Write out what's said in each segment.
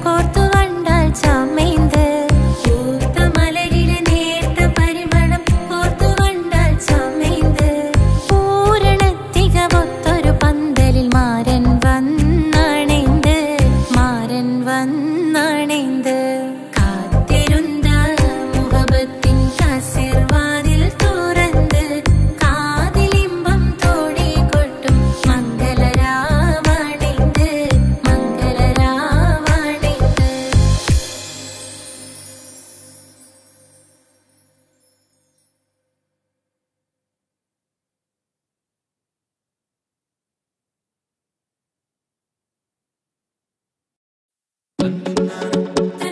കോർത്തു കണ്ടാൽ ചമൈന്ത് പൂത്ത മലരിലെ നേർത്ത പരിമളം കോർത്തു കണ്ടാൽ ചമൈന്ത് പൂരണത്തികവൊത്തൊരു പന്തലിൽ മാരൻ വന്നണൈന്ത് മാരൻ വന്നണൈന്ത് കാത്തിരുന്ന മുഹബത്തിൻ കസിർവാതിൽ തുറന്ന് കാതിലിമ്പം തോടി കൊട്ടും മംഗളരാവണൈന്ത് മംഗളരാവണൈന്ത് ും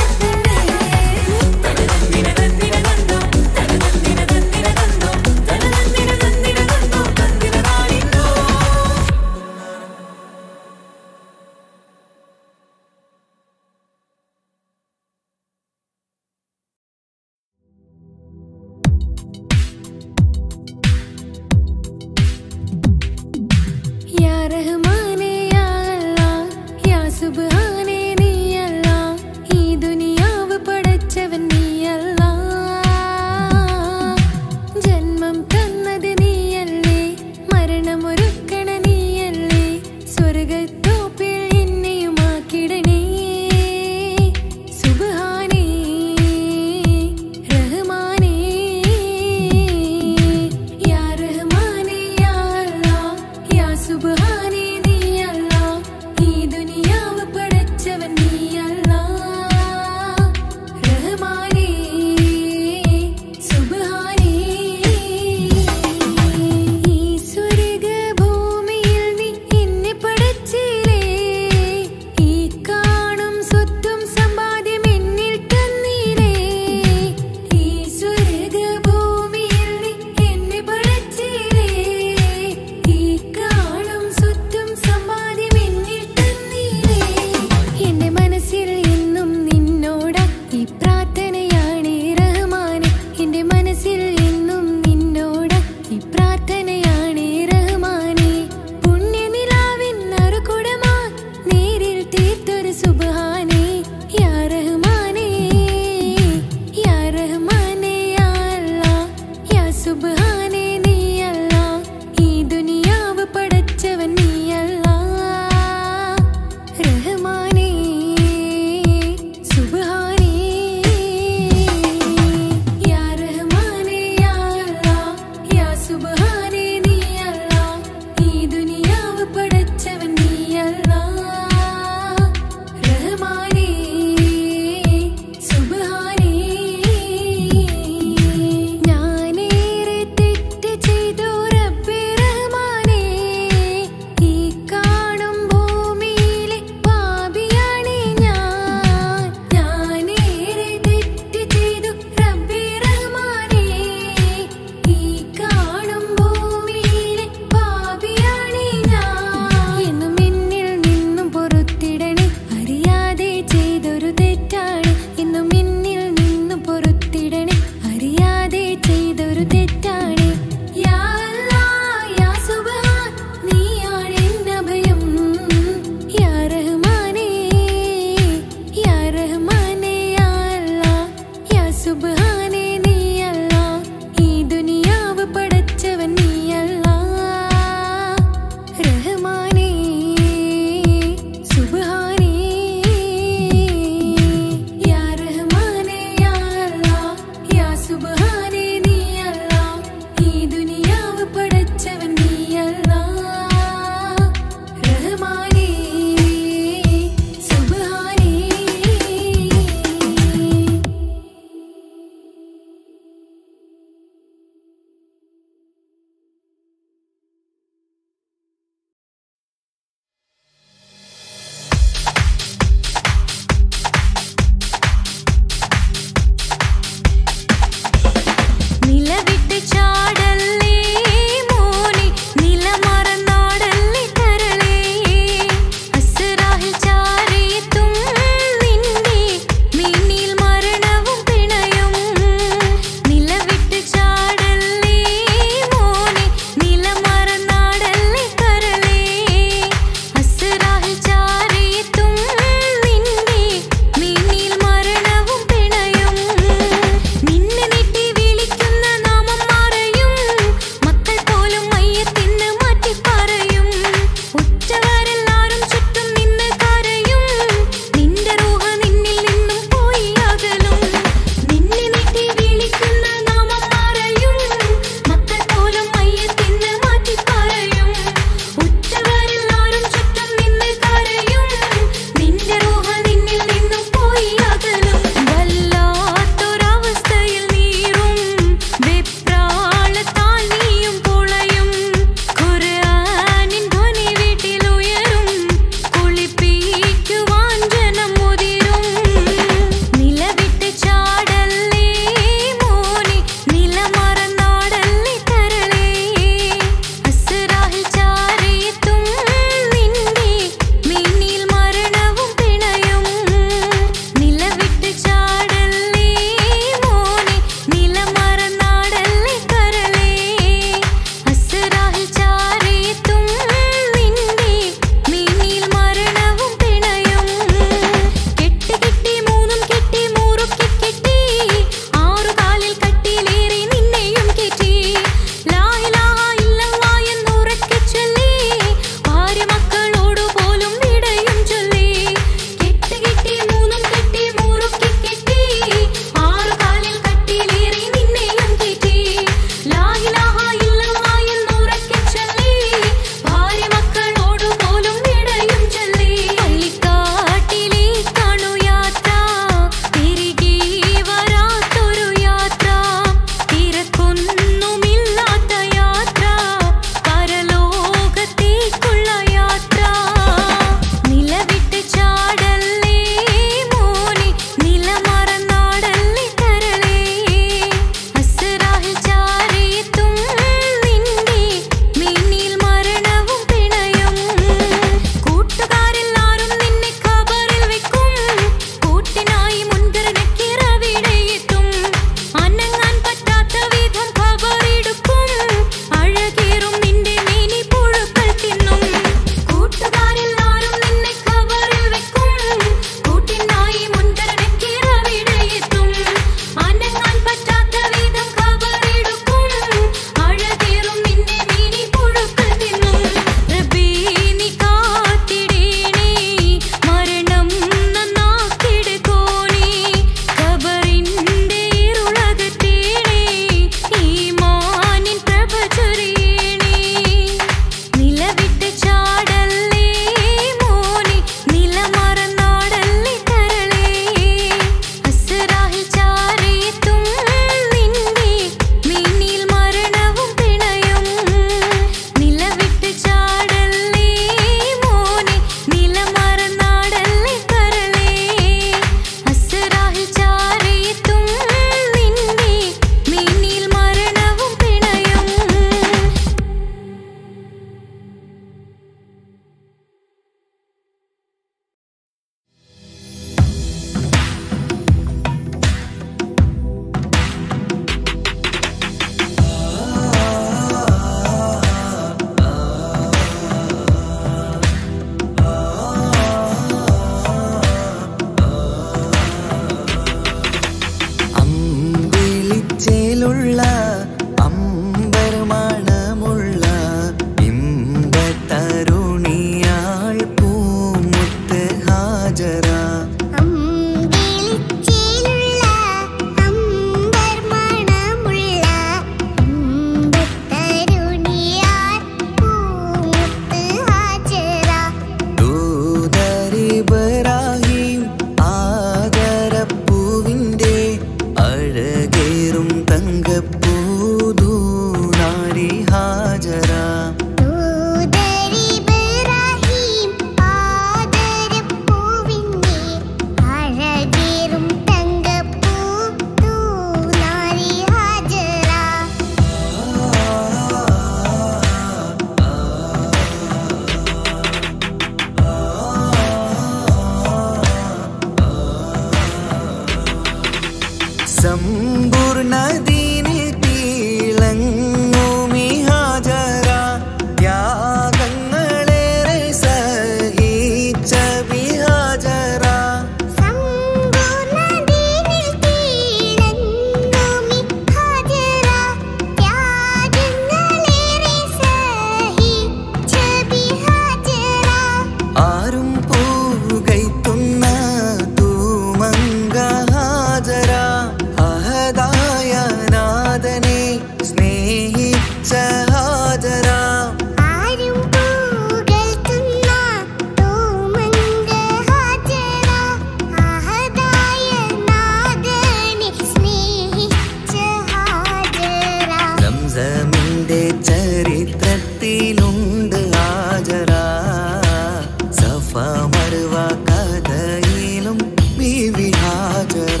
ചരിത്രത്തിലുണ്ട് ഹാജര സഫ മറുവ കഥയിലും ബീവി ഹാജര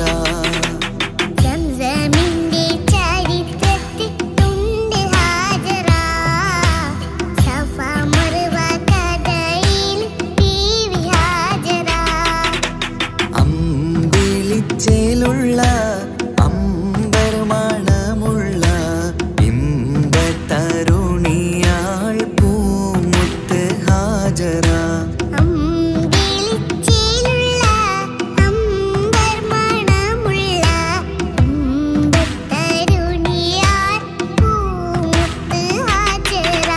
സംസമിന്റെ ചരിത്രത്തിൽ ഉണ്ട് ഹാജറ സഫ മറുവ കഥയിൽ ബീവി ഹാജറ അമ്പിളിച്ചേലുള്ള അമ്പർ മണമുള്ള ഇമ്പത്തരുണിയാൾ പൂമുത്ത് ഹാജര അമ്പിളിച്ചേലുള്ള അമ്പർ മണമുള്ള ഇമ്പത്തരുണിയാർ പൂമുത്ത് ഹാജറ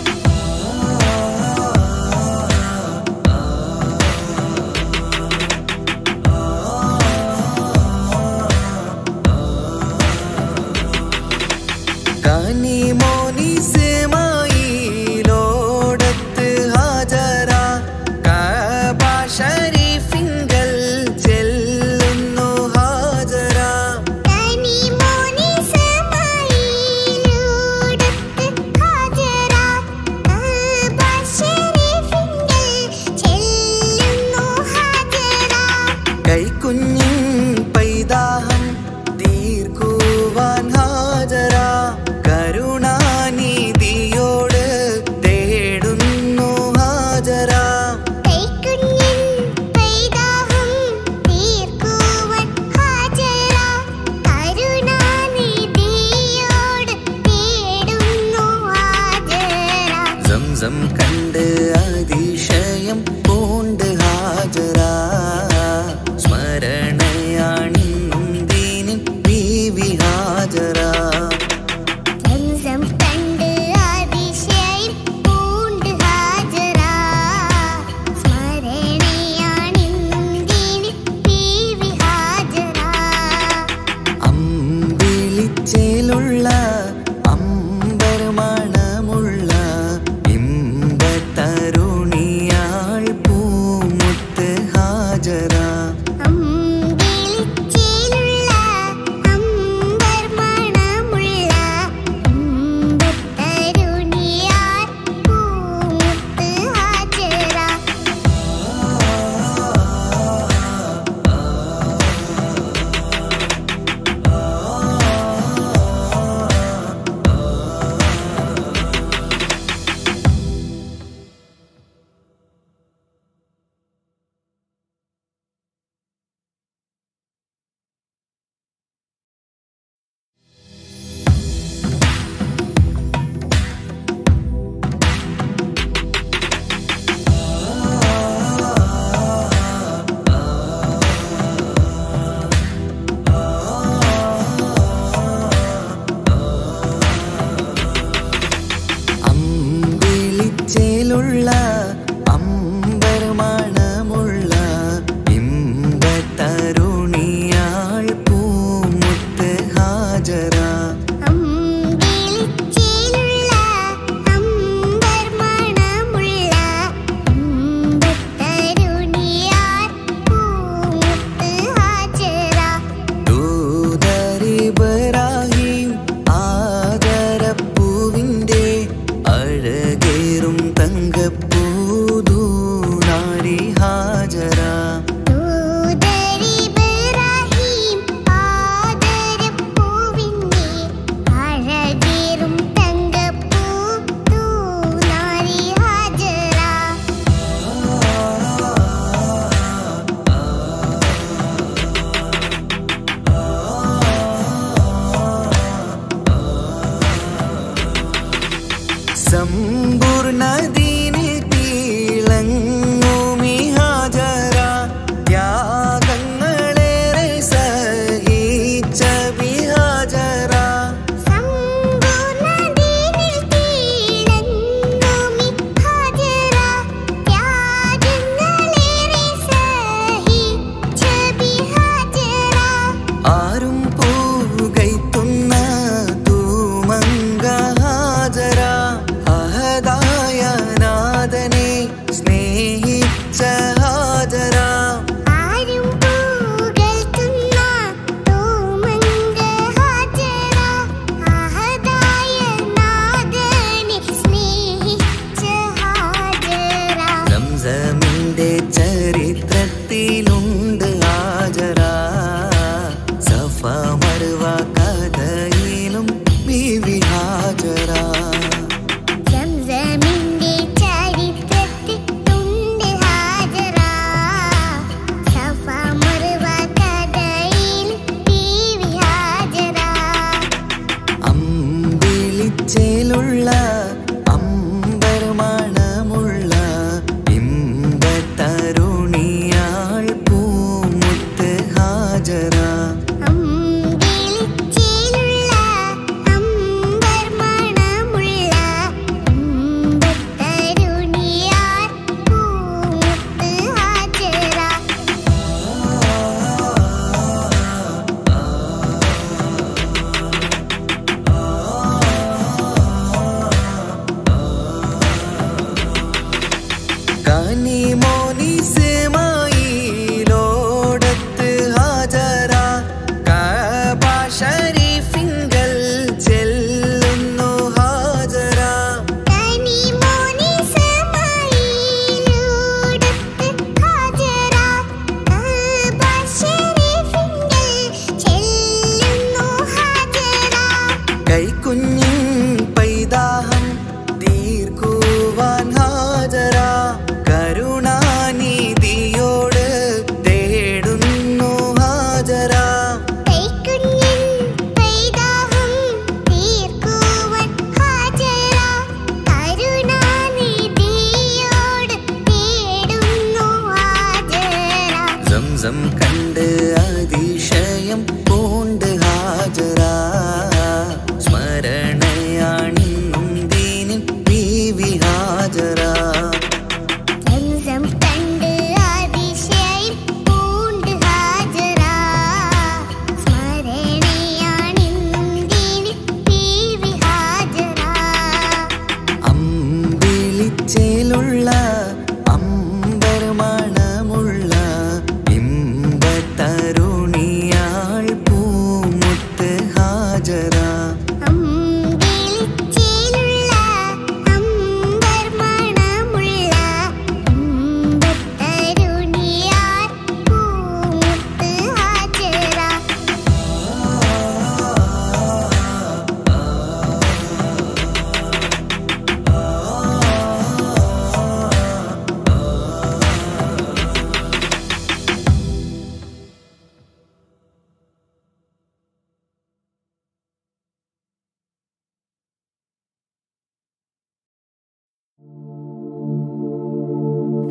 കനിമോനിസമായിലോടത്ത് ഹാജര കഅബ ഷരീഫിങ്കൽ ചെല്ലുന്നു ഹാജര കനിമോനി സമായിലൂടത്ത് ഹാജറ കഅബ ശരീഫിങ്കൽ ചെല്ലുന്നു ഹാജറ കൈക്കുഞ്ഞിൻ പൈതാഹം തീർക്കുവാൻ ഹാജര കരുണാനിധിയോട് തേടുന്നു ഹാജര കൈക്കുഞ്ഞിൻ പൈതാഹം തീർക്കുവാൻ ഹാജറ കരുണാനിധിയോട് തേടുന്നു ഹാജറ സംസം കണ്ട് അതിശയം പൂണ്ട് ഹാജര സ്മരണയാണിന്നും ദീനിൻ ബീവി ഹാജര സംസം കണ്ട് അതിശയം പൂണ്ട് ഹാജറ സ്മരണയാണിന്നും ദീനി ബീവി ഹാജറ അമ്പിളിച്ചേലുള്ള അമ്പർ മണമുള്ള ഇമ്പത്തരുണിയാൾ പൂമുത്ത് ഹാജര അമ്പിളിച്ചേലുള്ള അമ്പർ മണമുള്ള ഇമ്പത്തരുണിയാർ പൂമുത്ത് ഹാജറ അമ്പിളിച്ചേലുള്ള അമ്പർ മണമുള്ള ഇമ്പത്തരുണിയാൾ പൂമുത്ത് ഹാജര അമ്പിളിച്ചേലുള്ള അമ്പർ മണമുള്ള ഇമ്പത്തരുണിയാർ പൂമുത്ത് ഹാജറ ദൂതരിബ്രാഹിം ആദരപ്പൂവിൻ്റെ അഴകേറും തങ്കപ്പൂതൂനാരി ഹാജര ദൂതരിബ്രാഹിം ആദരപ്പൂവിന്റെ അഴകേറും തങ്കപ്പൂ തൂനാരി ഹാജറ സമ്പൂർണദീനിൽ തിളങ്ങുമി ഹാജര ത്യാഗങ്ങളേറെ സഹിച്ച ബിഹാജര സമ്പൂർണ്ണദീനിൽ തിളങ്ങുമി ഹാജറ ത്യാഗങ്ങളേറെ സഹിച്ച ബിഹാജറ ആരും പൂകൈത്തുന്ന തൂമങ്ക ഹാജര അഹദായ നാഥനെ സ്നേഹ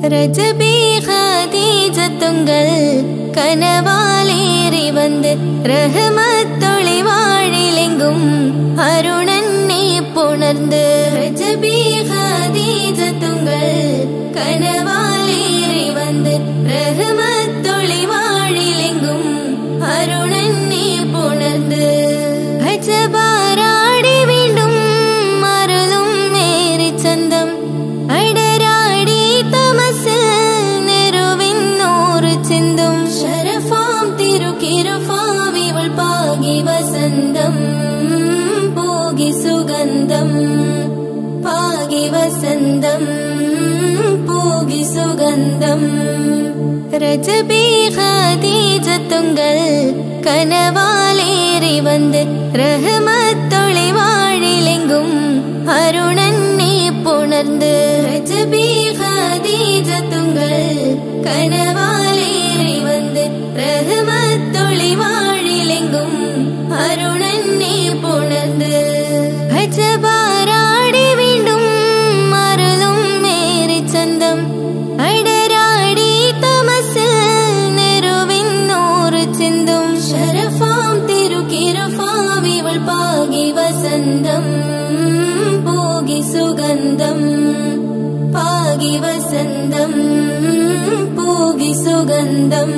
ரஜபி ஹதீஜத்துங்கள் கனவாலேறி வந்து ரஹமத்தொளி வாழிலெங்கும் அருணன்னே புணர்ந்து ரஜபி ஹதீஜத்துங்கள் கனவாலேறி வந்து ரஹமத்தொளி வாழிலெங்கும் அருணன்னே புணர்ந்து அஜபாராடி வேண்டும் அருளும் மேரி சந்தம் அடராடி தமசில் நெருவின் நூறு சிந்தும் ஷரஃபாம் திருக்கிருஃபாம் இவள் பாகி வசந்தம் போகி சுகந்தம் பாகி வசந்தம் போகி சுகந்தம் ரஜபி ஹதீஜத்துங்கள் கனவாலேறி வந்து ரஹமத்தொளி வாழிலெங்கும் அருணன்னே புணர்ந்து ரஜபி ஹதீஜத்துங்கள் கனவாலேறி வந்து ரஹமத்தொளி வாழிலெங்கும் அருணன்னே புணர்ந்து அஜபாராடி வேண்டும் அருளும் மேரி சந்தம் அடராடி தமசில் நெருவின் நூறு சிந்தும் ஷரஃபாம் திருக்கிருஃபாம் இவள் பாகி வசந்தம் போகி சுகந்தம் பாகி வசந்தம் போகி சுகந்தம்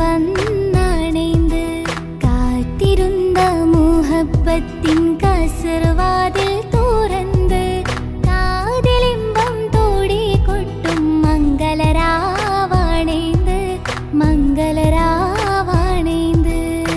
വന്നണൈந்து കാത്തിരുന്ന മുഹബത്തിൻ കസർവാതിൽ തുറന്ന് കാതിലിമ്പം തോടി കൊട്ടും മംഗളരാവാണൈந்து മംഗളരാവാണൈந்து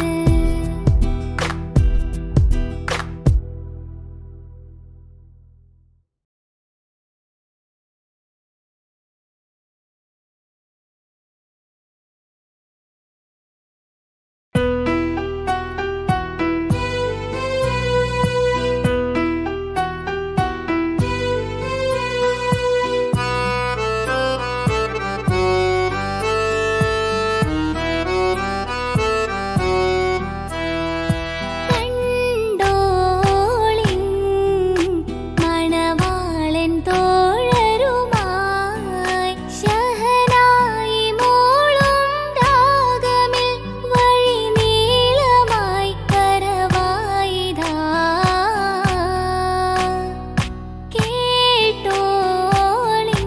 കണ്ടോളിൻ മണവാളൻ തോഴരുമായി ശഹനായി മോളും രാഗമിൽ വഴി നീളമായി കരവായിതാ കേട്ടോളിൻ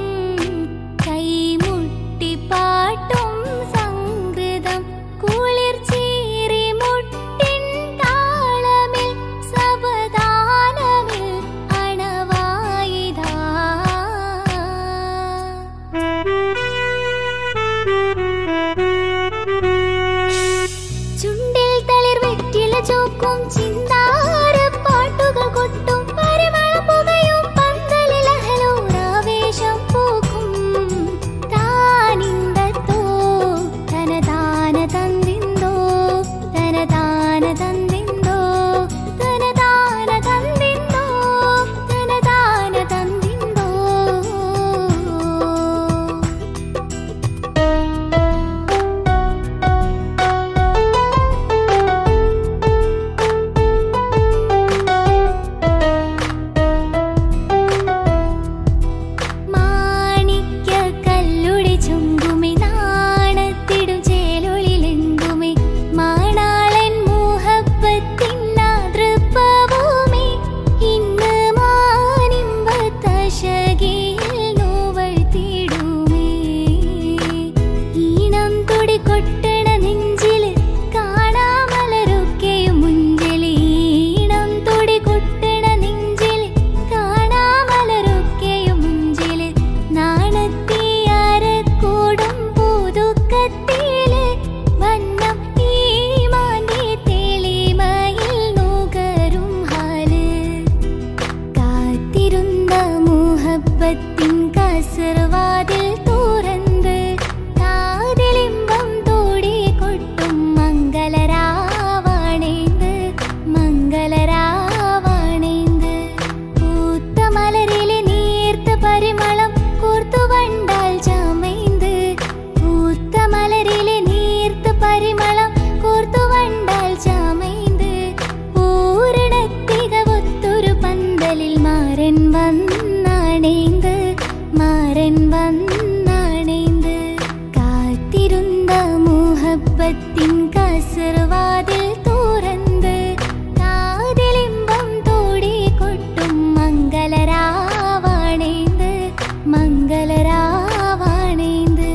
കൈമുട്ടി പാട്ടും സംഗൃതം കുളിർ ചീറി മുട്ടിൻ താളമിൽ സബദാനമിൽ അണവായിതാ ചുണ്ടിൽ തളിർ വെറ്റില ചോക്കും ചിന്താര പാട്ടുകൾ കൊട്ടും പരിമളം പുകയും പന്തലിൽ അഹലോരാവേശം പൂക്കും താനിന്തത്തോ തനതാന തന്തിന്തോ തനതാന തന്തിന്തോ തനതാന തന്തിന്തോ തനതാന തന്തിന്തോ മാണിക്യ കല്ലുടി ചുങ്കുമി നാണത്തിടും ചേലൊളിലെങ്കുമി മാണാളൻ മോഹപ്പത്തിൻ നാതൃപ്പവുമി ഇന്ന് മാനിമ്പത്തശകിയിൽ നോവഴ്ത്തിടുമേ ഈണം തുടി കൊട്ടണ നെഞ്ചില് കാണാമലരൊക്കെയും മുഞ്ചില് ഈണം തുടി കൊട്ടണ നെഞ്ചില് കാണാമലരൊക്കെയും മുഞ്ചില് നാണത്തിയാരക്കൂടും പുതുക്കത്തില് വന്നം ഈ മാന്തി തെളിമയിൽ നുകരും ഹാല് കാത്തിരുന്ന മുഹബത്തിൻ കസർവാതിൽ തുറന്ന് കാതിലിമ്പം തോടി കൊട്ടും മംഗളരാവാണേന്ത് മംഗളരാവാണേന്ത് പൂത്ത മലരിലെ നീർത്ത പരിമളം കൂർത്തു വണ്ടാൽ ചമൈന്ത് പൂത്ത മലരിലെ നീർത്ത പരിമളം കൂർത്തു വണ്ടാൽ ചമൈന്ത് പൂരണത്തികവൊത്തൊരു പന്തലിൽ മാരൻ വന്നാണേന്ത് മാരൻ വന്നാണേന്ത് കാത്തിരുന്ന മുഹബത്തിൻ കസർവാതിൽ തുറന്ന് കാതിലിമ്പം തോടി കൊട്ടും മംഗളരാവാണേന്ത് മംഗളരാവാണേന്ത്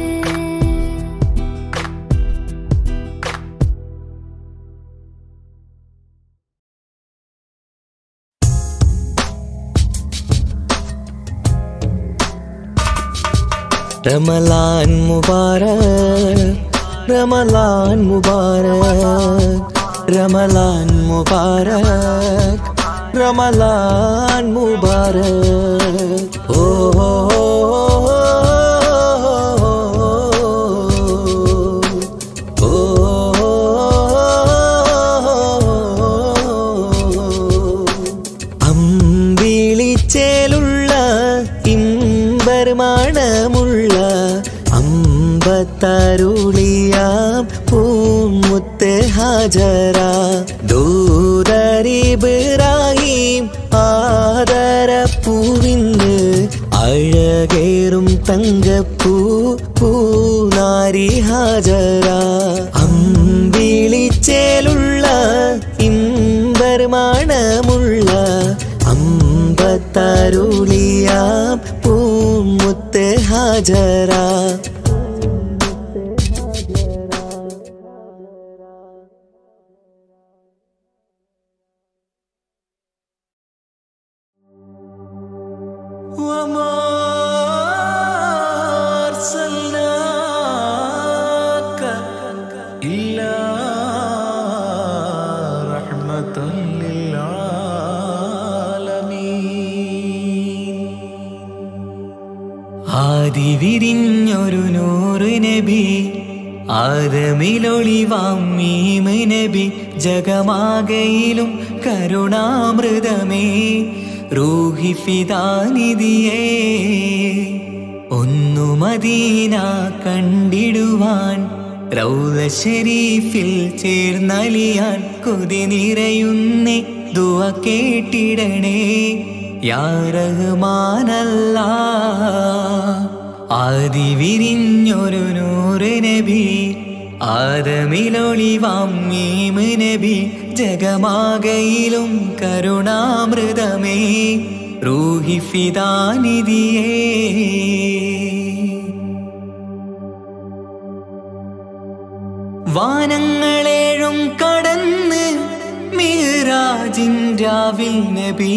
റമലാൻ മുബാരക് റമലാൻ മുബാരക് റമലാൻ മുബാരക് റമലാൻ മുബാരക് ഓ ഹോ ഓ അമ്പിളിച്ചേലുള്ള ഇമ്പർമാണമുള്ള അമ്പത്തരുളിയാം പൂമുത്ത് ഹാജര ദൂതരിബിറാഹിം ആദരപ്പൂവിന്ന് അഴകേറും തങ്കപ്പൂ പൂനാരി ഹാജര അമ്പിളിച്ചേലുള്ള ഇമ്പർമാണമുള്ള അമ്പത്തരുളിയാം പൂമുത്ത് ഹാജര إلا رحمة للعالمين ആദി വിരിഞ്ഞൊരു നൂറ് നബി ആദമിലൊളിവാം മീമ് നബി ജഗമാകയിലും കരുണാമൃതമേ റൂഹി ഫിദാനിധിയേ ഒന്നു മദീന കണ്ടിടുവാൻ റൗദ ഷരീഫിൽ ചേർന്നലിയാൻ കൊതി നിറയുന്നേ ദുവ കേട്ടിടണേ യാ റഹ്മാനല്ലാ ആദി വിരിഞ്ഞൊരു നൂറ് നബി ആദമിലൊളിവാം മീമ് നബി ജഗമാകയിലും കരുണാമൃതമേ റൂഹി ഫിദാനിധിയേ വാനങ്ങളേഴും കടന്ന് മീറാജിൻ രാവിൽ നബി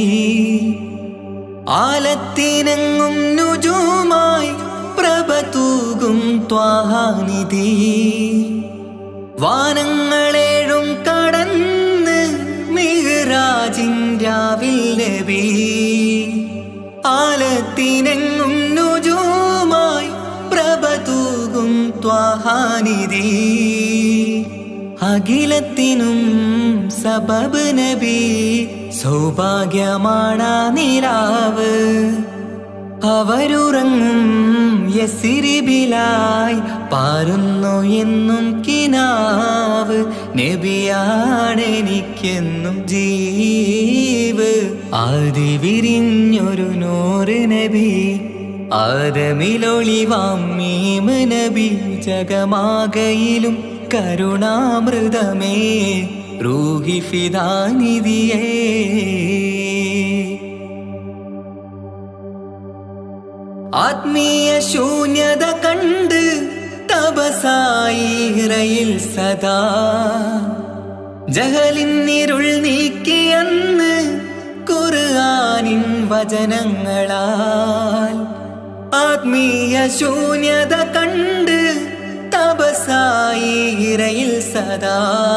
ആലത്തിനങ്ങും നുജുമായി പ്രഭ തൂകും ത്വാഹാനിധി വാനങ്ങളേഴും കടന്ന് മിഹ്റാജിൻ രാവിൽ നബി ആലത്തിനെങ്ങും നുജുമായി പ്രഭ തൂകും ത്വാഹാനിധി അഖിലത്തിനും സബബ് നബി സൗഭാഗ്യമാണ് നിലാവ് അവരുറങ്ങും യസിരിബിലായി പാരുന്നു എന്നും കിനാവ് നബിയാണ് എനിക്കെന്നും ജീവ് ആദി വിരിഞ്ഞൊരു നൂറ് നബി ആദമിലൊളിവാം മീമ് നബി ജഗമാകയിലും കരുണാമൃതമേ റൂഹി ഫിദാനിധിയേ ആത്മീയ ശൂന്യത കണ്ട് തപസായി ഇറയിൽ സദാ ജഹലിന്നിരുൾ നീക്കിയന്ന് ഖുർആനിൻ വചനങ്ങളാൽ ആത്മീയ ശൂന്യത കണ്ട് തപസായി ഇറയിൽ സദാ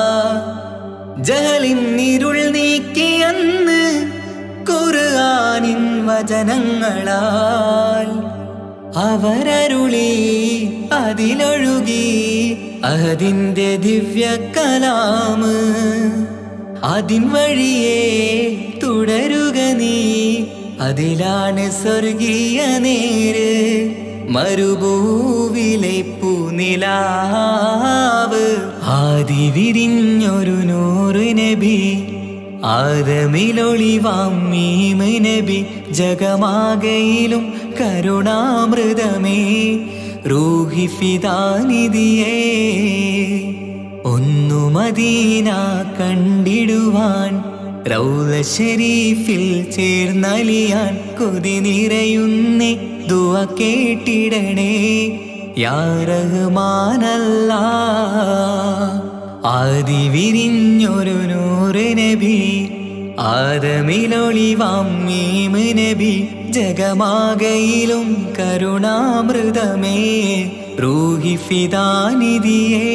ജഹലിന്നിരുൾ നീക്കിയന്ന് ഖുർആനിൻ വചനങ്ങളാൽ അവരരുളി അതിലൊഴുകി അതിന്റെ ദിവ്യ കലാമ് അതിൻ വഴിയേ തുടരുക നീ അതിലാണ് സ്വർഗീയ നേര് മരുഭൂവിലെ പൂനിലാവ് ആദി വിരിഞ്ഞൊരു നൂറ് നബി ആദമിലൊളിവാം മീമ് നബി ജഗമാകയിലും കരുണാമൃതമേ റൂഹി ഫിദാനിധിയേ ഒന്നു മദീന കണ്ടിടുവാൻ റൗദ ഷരീഫിൽ ചേർന്നലിയാൻ കൊതി നിറയുന്നേ ദുവ കേട്ടിടണേ യാ റഹ്മാനല്ലാ ആദി വിരിഞ്ഞൊരു നൂറ് നബി ആദമിലൊളിവാം മീമ് നബി ജഗമാകയിലും കരുണാമൃതമേ റൂഹി ഫിദാനിധിയേ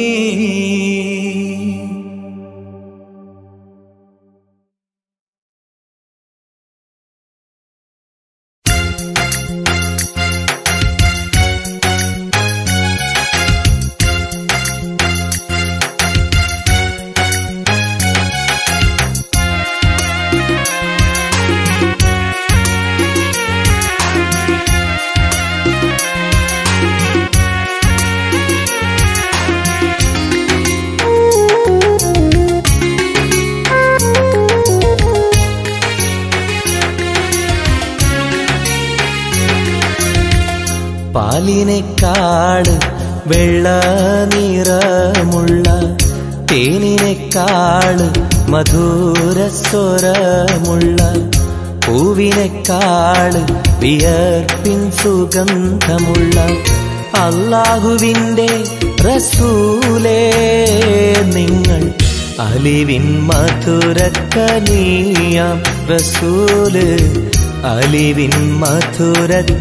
പാലിനെക്കാട് വെള്ള നിറമുള്ള തേനിനെക്കാട് മധുര സ്വരമുള്ള പൂവിനെക്കാട് വിയർപ്പിൻ സുഗന്ധമുള്ള അള്ളാഹുവിൻ്റെ റസൂലേ നിങ്ങൾ അലിവിൻ മധുരക്കനീയാം റസൂല് അലിവിൻ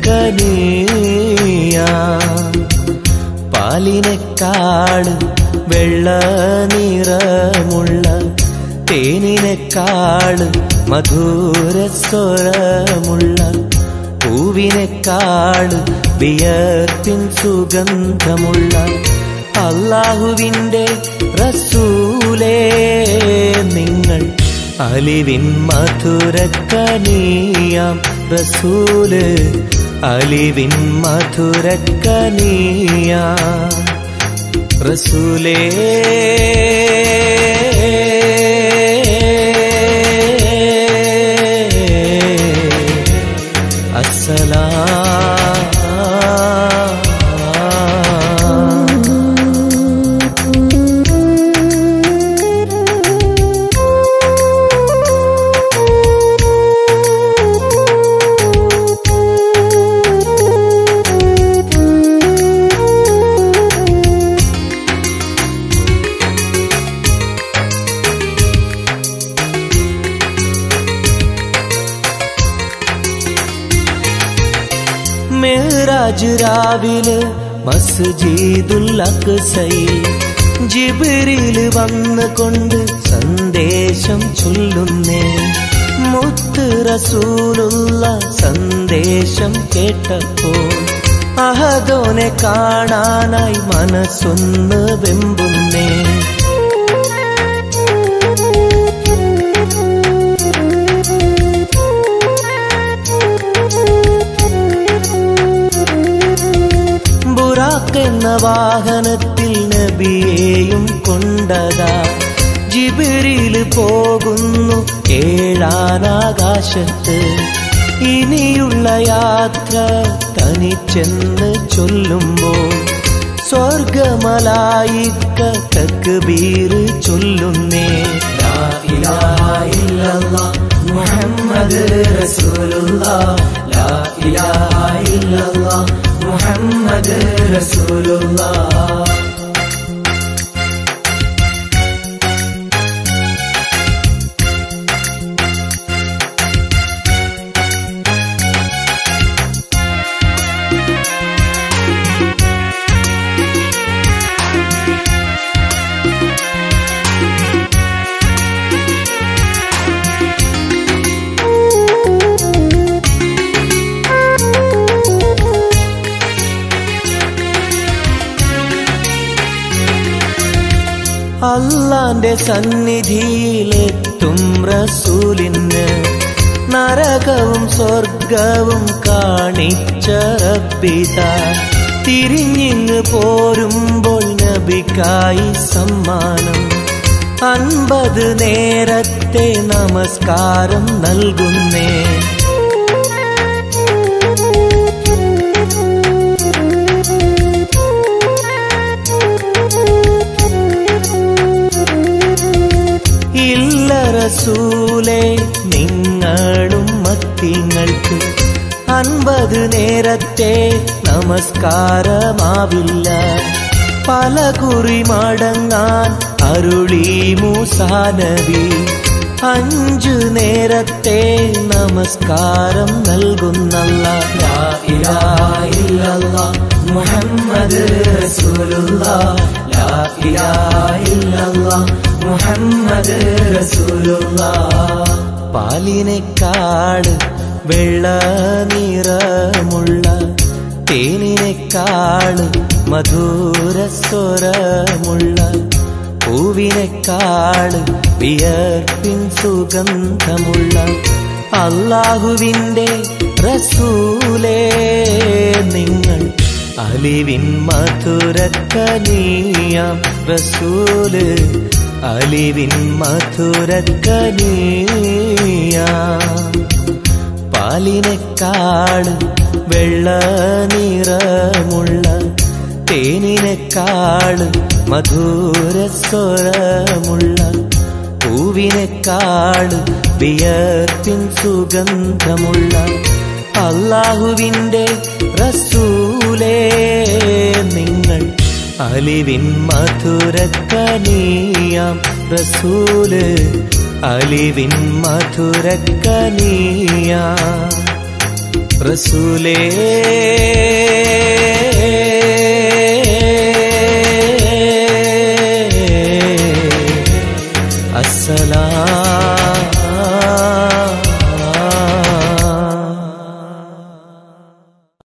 മധുരക്കനീയാം പാലിനെക്കാട് വെള്ള നിറമുള്ള തേനിനെക്കാള് മധുര സ്വരമുള്ള പൂവിനെക്കാള് വിയർപ്പിൻ സുഗന്ധമുള്ള അള്ളാഹുവിൻ്റെ റസൂലേ നിങ്ങൾ അലിവിൻ മധുരക്കനീയാം റസൂല് അലിവിൻ മധുരക്കനീയാം റസൂലേ അസ്സലാം മേറാജ് രാവിലെ മസ്ജിദുൽ അക്സയിൽ ജിബിരിൽ വന്ന് കൊണ്ട് സന്ദേശം ചൊല്ലുന്നേ മുത്ത് റസൂലുള്ള സന്ദേശം കേട്ടപ്പോൾ അഹദോനെ കാണാനായി മനസ്സൊന്ന് വെമ്പുന്നേ ബുറാക്ക് എന്ന വാഹനത്തിൽ നബിയെയും കൊണ്ടതാ ജിബിരിൽ പോകുന്നു ഏഴാനാകാശത്ത് ഇനിയുള്ള യാത്ര തനിച്ചെന്ന് ചൊല്ലുമ്പോൾ സ്വർഗമലായിക്ക തക്ബീർ ചൊല്ലുന്നേ ലാ ഇലാഹ ഇല്ലല്ലാഹ് മുഹമ്മദ് റസൂലുള്ളാഹ് ലാ ഇലാഹ ഇല്ലല്ലാഹ് മുഹമ്മദ് റസൂലുള്ളാഹ് അള്ളാന്റെ സന്നിധിയിലെത്തും റസൂലിന് നരകവും സ്വർഗവും കാണിച്ച റബ്ബിത തിരിഞ്ഞിങ്ങ് പോരുമ്പോൾ നബിക്കായി സമ്മാനം അൻപത് നേരത്തെ നമസ്കാരം നൽകുന്നേ ഇല്ല റസൂലേ നിങ്ങളും മത്തിങ്ങൾക്ക് അൻപത് നേരത്തെ നമസ്കാരമാവില്ല പല കുറി മടങ്ങാൻ അരുളി മൂസാനബി അഞ്ചു നേരത്തെ നമസ്കാരം നൽകുന്നല്ല ലാ ഇലാഹ ഇല്ലല്ലാഹ് മുഹമ്മദ് റസൂലുള്ളാഹ് ലാ ഇലാഹ ഇല്ലല്ലാഹ് മുഹമ്മദ് റസൂലുള്ളാഹ് പാലിനെക്കാട് വെള്ള നിറമുള്ള തേനിനെക്കാട് മധുര സ്വരമുള്ള പൂവിനെക്കാട് വിയർപ്പിൻ സുഗന്ധമുള്ള അള്ളാഹുവിൻ്റെ റസൂലേ നിങ്ങൾ അലിവിൻ മധുരക്കനീയാം റസൂല് അലിവിൻ മധുരക്കനീയാം പാലിനെക്കാട് വെള്ള നിറമുള്ള തേനിനെക്കാട് മധുര സ്വരമുള്ള പൂവിനെക്കാട് വിയർപ്പിൻ സുഗന്ധമുള്ള അള്ളാഹുവിൻ്റെ റസൂലേ നിങ്ങൾ അലിവിൻ മധുരക്കനീയാം റസൂല് അലിവിൻ മധുരക്കനീയാം റസൂലേ സലാം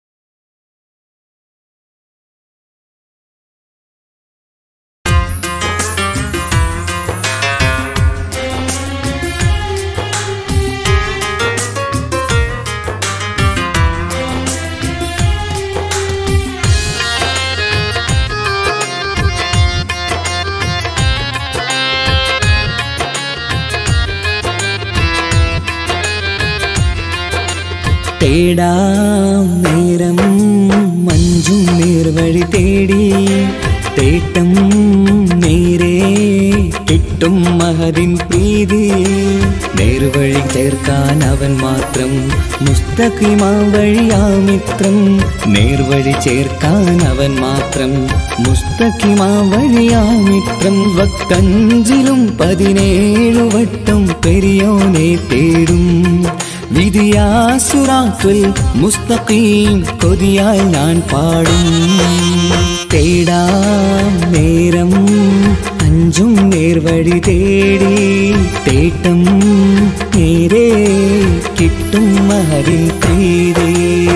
തേടാം നേരം മഞ്ചും നേർവഴി തേടി തേട്ടം നേരെ കിട്ടും മഹതിൻ പ്രീതി നേർവഴി ചേർക്കാൻ അവൻ മാത്രം മുസ്തഖിമാ വഴിയാമിത്രം നേർവഴി ചേർക്കാൻ അവൻ മാത്രം മുസ്തഖിമാ വഴിയാമിത്രം വക്കഞ്ചിലും പതിനേഴു വട്ടം പെരിയോനെ തേടും വിധിയാസുറാത്തുൽ മുസ്തഖീം കൊതിയാൽ ഞാൻ പാടും തേടാം നേരം അഞ്ചും നേർവഴി തേടി തേട്ടം നേരെ കിട്ടും മഹരിൻ പ്രീതി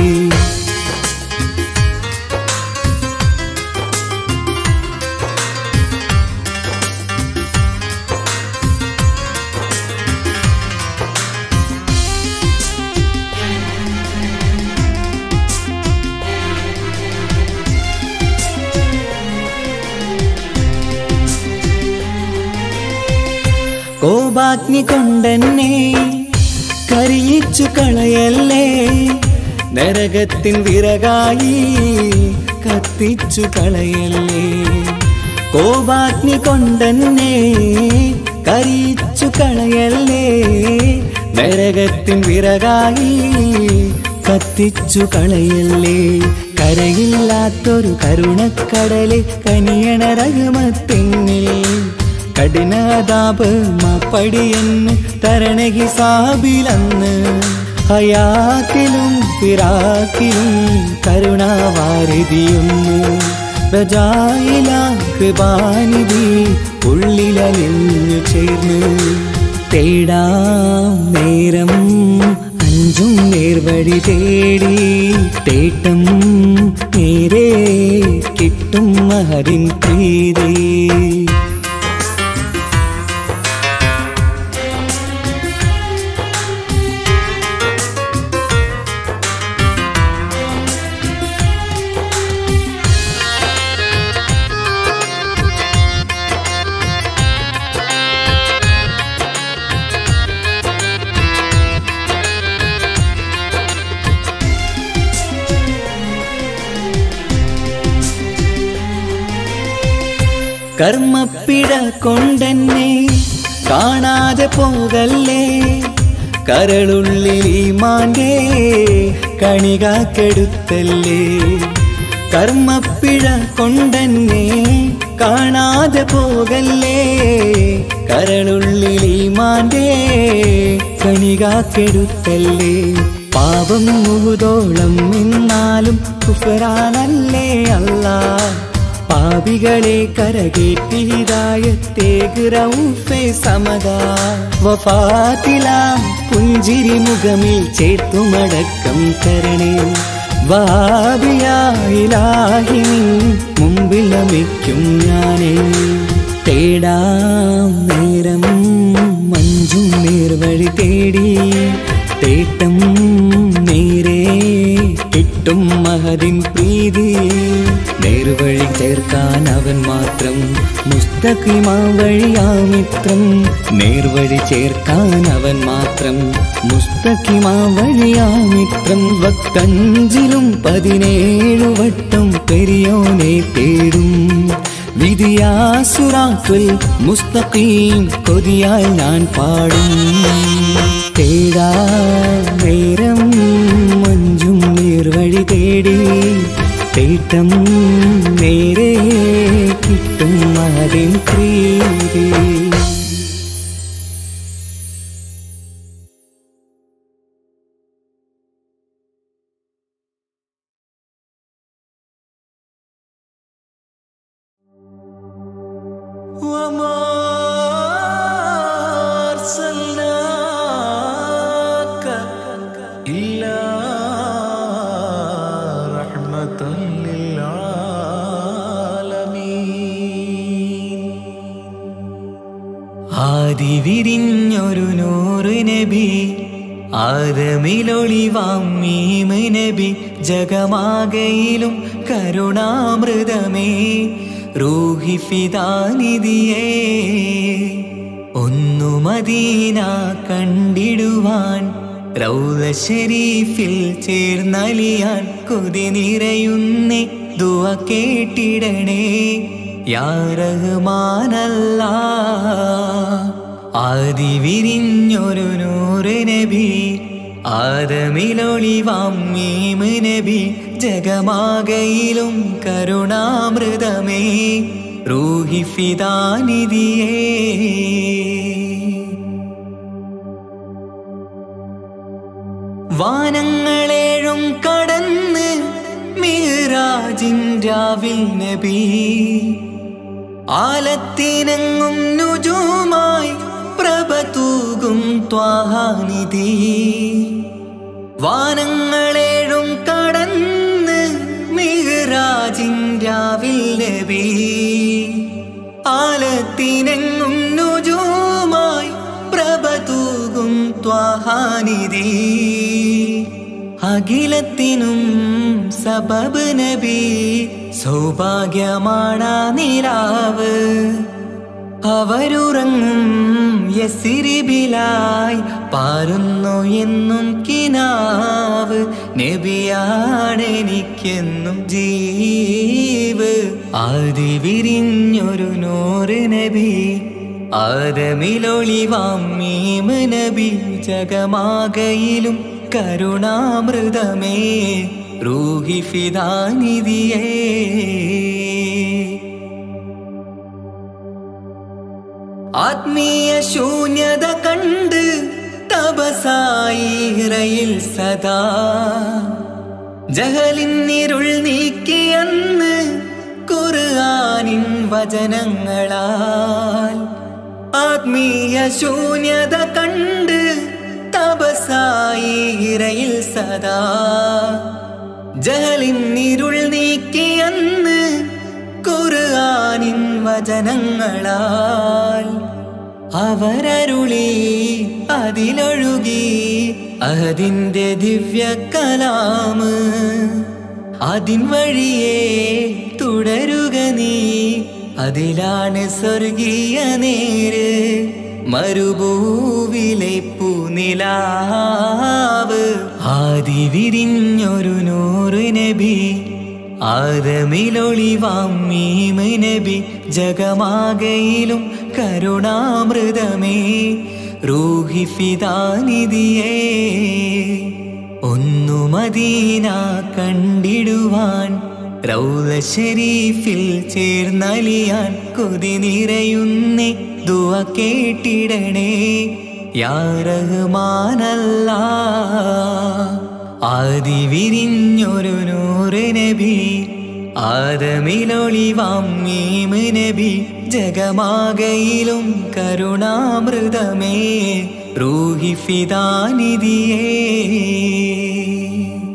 കോപാഗ്നി കൊണ്ടെന്നെ കരിയിച്ചു കളയല്ലേ നരകത്തിൻ വിറകായി കത്തിച്ചു കളയല്ലേ കോപാഗ്നി കൊണ്ടെന്നെ കരിയിച്ചു കളയല്ലേ നരകത്തിൻ വിറകായി കത്തിച്ചു കളയല്ലേ കരയില്ലാത്തൊരു കരുണക്കടലെ കനിയണ രഘുമത്തെന്നിൽ കഠിനതാപ് മാപ്പടിയെന്ന് തരണ ഹിസാബിലന്ന് ഹയാത്തിലും പിറാക്കിലും കരുണാവാരിതിയൊന്ന് പ്രജായില കൃപാനിധി ഉള്ളിലലിഞ്ഞു ചേർന്ന് തേടാം നേരം അഞ്ചും നേർവഴി തേടി തേട്ടം നേരെ കിട്ടും മഹരിൻ പ്രീതി കർമ്മപ്പിട കൊണ്ടെന്നെ കാണാതെ പോകല്ലേ കരളുള്ളിൽ ഈ മാൻ്റെ കണികാക്കെടുത്തല്ലേ കർമ്മപ്പിഴ കൊണ്ടെന്നെ കാണാതെ പോകല്ലേ കരളുള്ളിൽ ഈ മാൻ്റെ കണികാക്കെടുത്തല്ലേ പാപം മുഹുതോളം നിന്നാലും കുഫറാനല്ലേ അല്ലാ പാപികളെ കരകേറ്റി ഹിദായത്തേക്ക് റൗഫെ സമതാ വഫാത്തിലാ പുഞ്ചിരി മുഖമിൽ ചേർത്തുമടക്കം തരണേ വാബിയായിലാഹി മുമ്പിൽ നമിക്കും ഞാനേ തേടാം നേരം മഞ്ചും നേർവഴി തേടി തേട്ടം നേരെ കിട്ടും മഹതിൻ പ്രീതി നേർവഴി ചേർക്കാൻ അവൻ മാത്രം മുസ്തഖിമാ വഴിയാമിത്രം നേർവഴി ചേർക്കാൻ അവൻ മാത്രം മുസ്തഖിമാ വഴിയാമിത്രം വക്കഞ്ചിലും പതിനേഴു വട്ടം പെരിയോനെ തേടും വിധിയാസുറാത്തുൽ മുസ്തഖീം കൊതിയാൽ ഞാൻ പാടും തേടാ നേരം മഞ്ചും നീർവഴി തേടി തേട്ടം നേരെ കിട്ടും അതിൻ പ്രീതി وما ആദി വിരിഞ്ഞൊരു നൂറ് നബി ആദമിലൊളിവാം മീമ് നബി ജഗമാകയിലും കരുണാമൃതമേ റൂഹി ഫിദാനിധിയേ ഒന്നു മദീന കണ്ടിടുവാൻ റൗല ഷരീഫിൽ ചേർന്നലിയാൻ കൊതി നിറയുന്നേ ദുവ കേട്ടിടണേ യാ റഹ്മാനല്ല ആദി വിരിഞ്ഞൊരു നൂറ് നബി ആദമിലൊളിവാം മീമ് നബി ജഗമാകയിലും കരുണാമൃതമേ റൂഹി ഫിദാനിധിയേ വാനങ്ങളേഴും കടന്ന് മീറാജിൻരാവിൽ നബി ആലത്തിനങ്ങും നുജുമായി പ്രഭ തൂകും ത്വാഹാനിധി വാനങ്ങളേഴും കടന്ന് മിഹ്റാജിൻരാവിൽ നബി ആലത്തിനെങ്ങും നുജുമായി പ്രഭ തൂകും ത്വാഹാനിധി അഖിലത്തിനും സബബ് നബി സൗഭാഗ്യമാണ നിലാവ് അവരുറങ്ങും യസിരിബിലായി പാരുന്നു എന്നും കിനാവ് നബിയാണെനിക്കെന്നും ജീവ് ആദി വിരിഞ്ഞൊരു നൂറ് നബി ആദമിലൊളിവാം മീമ് നബി ജഗമാകയിലും കരുണാമൃതമേ റൂഹി ഫിദാനിധിയേ ആത്മീയ ശൂന്യത കണ്ട് തപസായിറയിൽ സദാ ജഹലിന്നിരുൾ നീക്കിയന്ന് ഖുർആനിൻ വചനങ്ങളാൽ ആത്മീയ ശൂന്യത കണ്ട് തപസായിറയിൽ സദാ ജഹലിന്നിരുൾ നീക്കിയന്ന് ഖുർആനിൻ വചനങ്ങളാൽ അവരരുളി അതിലൊഴുകി അതിൻ്റെ ദിവ്യ കലാമ് അതിൻ വഴിയേ തുടരുക നീ അതിലാണ് സ്വർഗീയ നേര് മരുഭൂവിലെ പൂനിലാവ് ആദി വിരിഞ്ഞൊരു നൂറ് നബി ആദമിലൊളിവാം മീമ് നബി ജഗമാകയിലും കരുണാമൃതമേ റൂഹി ഫിദാനിധിയേ ഒന്നു മദീന കണ്ടിടുവാൻ റൗല ഷരീഫിൽ ചേർന്നലിയാൻ കൊതി നിറയുന്നേ ദുവ കേട്ടിടണേ യാ റഹ്മാനല്ല ആദി വിരിഞ്ഞൊരു നൂറ് നബി ആദമിലൊളിവാം മീമ് നബി ജഗമാകയിലും കരുണാമൃതമേ റൂഹി ഫിദാനിധിയേ